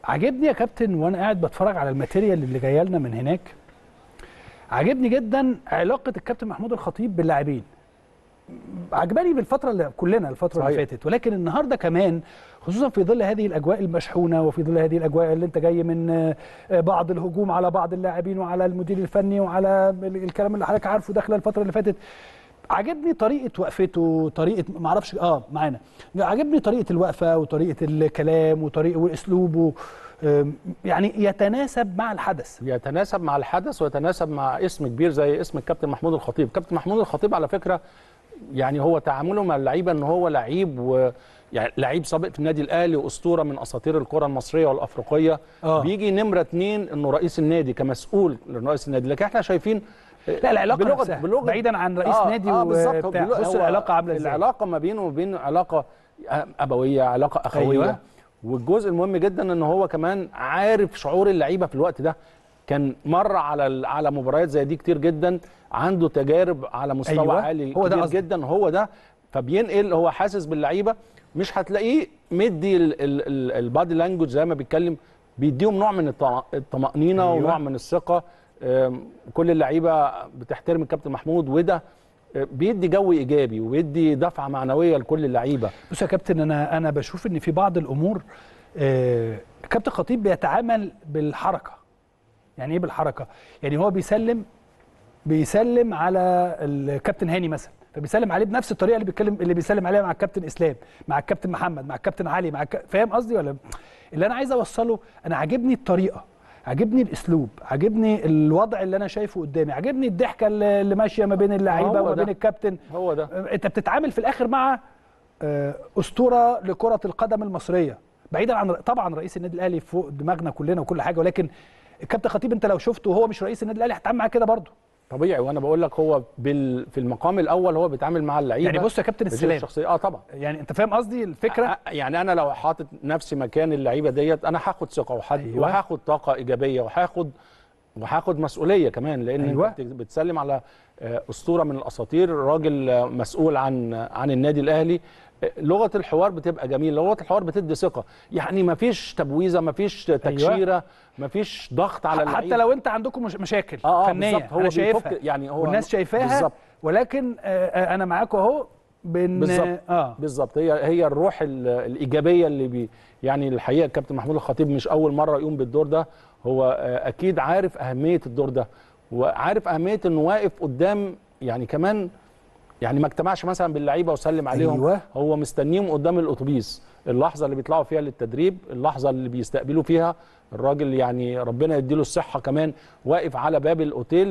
عاجبني يا كابتن وانا قاعد بتفرج على الماتيريال اللي جايه لنا من هناك عاجبني جدا علاقه الكابتن محمود الخطيب باللاعبين عجباني بالفتره اللي كلنا الفتره اللي صحيح. فاتت ولكن النهارده كمان خصوصا في ظل هذه الاجواء المشحونه وفي ظل هذه الاجواء اللي انت جاي من آه، بعض الهجوم على بعض اللاعبين وعلى المدير الفني وعلى ال- الكلام اللي حضرتك عارفه داخل الفتره اللي فاتت عجبني طريقه وقفته طريقه ما اعرفش اه معانا عجبني طريقه الوقفه وطريقه الكلام وطريقه واسلوبه آم، يعني يتناسب مع الحدث يتناسب مع الحدث ويتناسب مع اسم كبير زي اسم الكابتن محمود الخطيب كابتن محمود الخطيب على فكره يعني هو تعامله مع اللعيبه ان هو لعيب و يعني لعيب سابق في النادي الاهلي واسطوره من اساطير الكره المصريه والافريقيه آه. بيجي نمره اتنين انه رئيس النادي كمسؤول لرئيس النادي لكن احنا شايفين لا العلاقه بلغة نفسها بلغة بعيدا عن رئيس آه نادي آه بالظبط وبتاع بلغة- بص هو العلاقه عامله ازاي العلاقه ما بينه وبين علاقه ابويه علاقه اخويه أيوة. أيوة. والجزء المهم جدا ان هو كمان عارف شعور اللعيبه في الوقت ده كان مر على ال- على مباريات زي دي كتير جدا عنده تجارب على مستوى أيوة. أيوة. عالي هو ده كبير قصدي. جدا هو ده فبينقل هو حاسس باللعيبه مش هتلاقيه مدي البادي لانجوج زي ما بيتكلم بيديهم نوع من الطم- الطمانينه أيوة. أيوة. ونوع من الثقه أم، كل اللعيبه بتحترم الكابتن محمود وده أه، بيدي جو ايجابي وبيدي دفعه معنويه لكل اللعيبه بص يا كابتن انا انا بشوف ان في بعض الامور آه، كابتن خطيب بيتعامل بالحركه يعني ايه بالحركه يعني هو بيسلم بيسلم على الكابتن هاني مثلا فبيسلم عليه بنفس الطريقه اللي بيتكلم اللي بيسلم عليها مع الكابتن اسلام مع الكابتن محمد مع الكابتن علي مع الك... فاهم قصدي ولا اللي انا عايز اوصله انا عاجبني الطريقه عاجبني الاسلوب عاجبني الوضع اللي انا شايفه قدامي عاجبني الضحكه اللي اللي ماشيه ما بين اللعيبه هو وما ده. بين الكابتن هو ده انت بتتعامل في الاخر مع آه، اسطوره لكره القدم المصريه بعيدا عن طبعا رئيس النادي الاهلي فوق دماغنا كلنا وكل حاجه ولكن الكابتن خطيب انت لو شفته وهو مش رئيس النادي الاهلي هتتعامل معاه كده برضه طبيعي وانا بقول لك هو بال في المقام الاول هو بيتعامل مع اللعيبه يعني بص يا كابتن بصيغة السلام شخصيه اه طبعا يعني انت فاهم قصدي الفكره أ- يعني انا لو حاطط نفسي مكان اللعيبه ديت انا هاخد ثقه وحد أيوة. أيوة. وهاخد طاقه ايجابيه وهاخد وهاخد مسؤوليه كمان لان أيوة. أيوة. انت بتسلم على آه، اسطوره من الاساطير راجل آه، مسؤول عن عن النادي الاهلي آه، لغه الحوار بتبقى جميله لغه الحوار بتدي ثقه يعني ما فيش تبويزه ما فيش تكشيره ما فيش ضغط على حتى اللعيبه لو انت عندكم مش مشاكل آه، آه، فنيه بالظبط. هو انا بيفك- شايفها يعني هو والناس شايفاها بالظبط. ولكن آه، آه، انا معاكم اهو بن بالظبط اه بالظبط هي هي الروح ال- الايجابيه اللي بي يعني الحقيقه الكابتن محمود الخطيب مش اول مره يقوم بالدور ده هو آه، اكيد عارف اهميه الدور ده وعارف اهميه انه واقف قدام يعني كمان يعني ما اجتمعش مثلا باللعيبه وسلم عليهم أيوة. هو مستنيهم قدام الاتوبيس اللحظه اللي بيطلعوا فيها للتدريب اللحظه اللي بيستقبلوا فيها الراجل يعني ربنا يديله الصحه كمان واقف على باب الاوتيل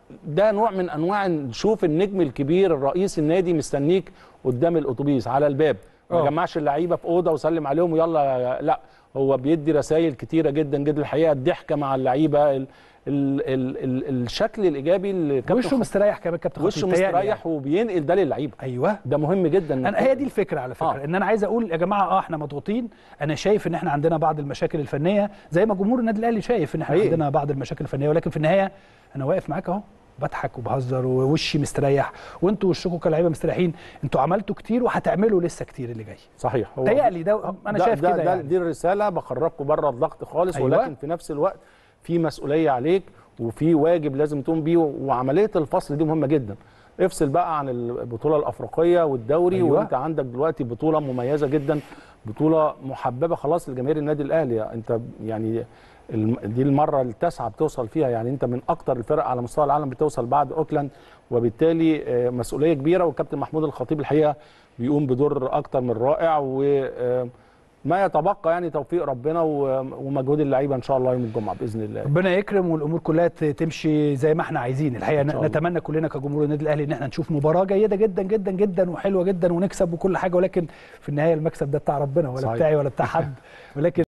ده نوع من انواع نشوف النجم الكبير الرئيس النادي مستنيك قدام الاتوبيس على الباب ما آه. جمعش اللعيبه في اوضه وسلم عليهم ويلا لا هو بيدي رسائل كتيره جدا جدا الحقيقه الضحكه مع اللعيبه ال ال ال ال الشكل الايجابي اللي كابتن وشه خطيب- مستريح كمان كابتن وشه خطيب، تهيألي مستريح وبينقل ده للعيبه يعني. ايوه ده مهم جدا انا هي دي الفكره على فكره آه. ان انا عايز اقول يا جماعه اه احنا مضغوطين انا شايف ان احنا عندنا بعض المشاكل الفنيه زي ما جمهور النادي الاهلي شايف ان احنا حقيقي. عندنا بعض المشاكل الفنيه ولكن في النهايه انا واقف معاك اهو بضحك وبهزر ووشي مستريح وانتوا وشكم كلاعيبه مستريحين انتوا عملتوا كتير وهتعملوا لسه كتير اللي جاي صحيح هو تهيألي ده انا ده شايف ده كده ده يعني دي الرساله بخرجكم بره الضغط خالص أيوة. أيوة. ولكن في نفس الوقت في مسؤوليه عليك وفي واجب لازم تقوم بيه وعمليه الفصل دي مهمه جدا افصل بقى عن البطوله الافريقيه والدوري أيوة. أيوة. وانت عندك دلوقتي بطوله مميزه جدا بطوله محببه خلاص لجماهير النادي الاهلي انت يعني الم- دي المره التاسعه بتوصل فيها يعني انت من اكتر الفرق على مستوى العالم بتوصل بعد اوكلاند وبالتالي آه، مسؤوليه كبيره والكابتن محمود الخطيب الحقيقه بيقوم بدور اكتر من رائع و آه، ما يتبقى يعني توفيق ربنا و- ومجهود اللعيبه ان شاء الله يوم الجمعه باذن الله ربنا يكرم والامور كلها ت- تمشي زي ما احنا عايزين الحقيقه إن شاء الله. نتمنى كلنا كجمهور النادي الاهلي ان احنا نشوف مباراه جيده جدا جدا جدا وحلوه جدا ونكسب وكل حاجه ولكن في النهايه المكسب ده بتاع ربنا ولا صحيح. بتاعي ولا بتاع حد ولكن